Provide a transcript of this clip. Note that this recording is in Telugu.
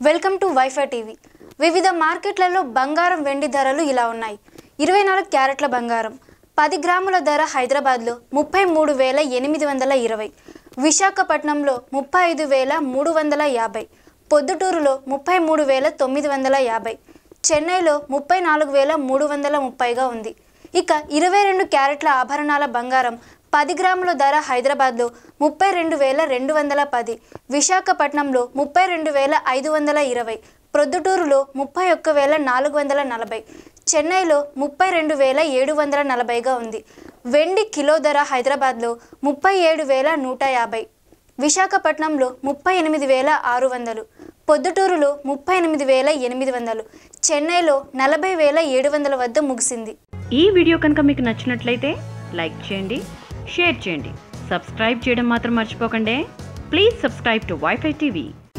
వెల్కమ్ టు వైఫై టీవీ వివిధ మార్కెట్లలో బంగారం వెండి ధరలు ఇలా ఉన్నాయి ఇరవై నాలుగు క్యారెట్ల బంగారం పది గ్రాముల ధర హైదరాబాద్లో ముప్పై మూడు వేల ఎనిమిది వందల ఇరవై విశాఖపట్నంలో ముప్పై ఐదు వేల మూడు వందల యాభై పొద్దుటూరులో ముప్పై మూడు వేల తొమ్మిది వందల యాభై చెన్నైలో ముప్పై నాలుగు వేల మూడు వందల ముప్పైగా ఉంది ఇక ఇరవై రెండు క్యారెట్ల ఆభరణాల బంగారం పది గ్రాముల ధర హైదరాబాద్లో ముప్పై రెండు వేల రెండు వందల పది విశాఖపట్నంలో ముప్పై రెండు వేల ఐదు వందల ఇరవై ప్రొద్దుటూరులో ముప్పై ఒక్క వేల నాలుగు వందల నలభై చెన్నైలో ముప్పై రెండు వేల ఏడు వందల నలభైగా ఉంది వెండి కిలో ధర హైదరాబాద్లో ముప్పై ఏడు వేల నూట యాభై విశాఖపట్నంలో ముప్పై ఎనిమిది వేల ఆరు వందలు పొద్దుటూరులో ముప్పై ఎనిమిది వేల ఎనిమిది వందలు చెన్నైలో నలభై వేల ఏడు వందల వద్ద ముగిసింది ఈ వీడియో కనుక మీకు నచ్చినట్లయితే లైక్ చేయండి షేర్ చేయండి సబ్స్క్రైబ్ చేయడం మాత్రం మర్చిపోకండి please subscribe to WiFi TV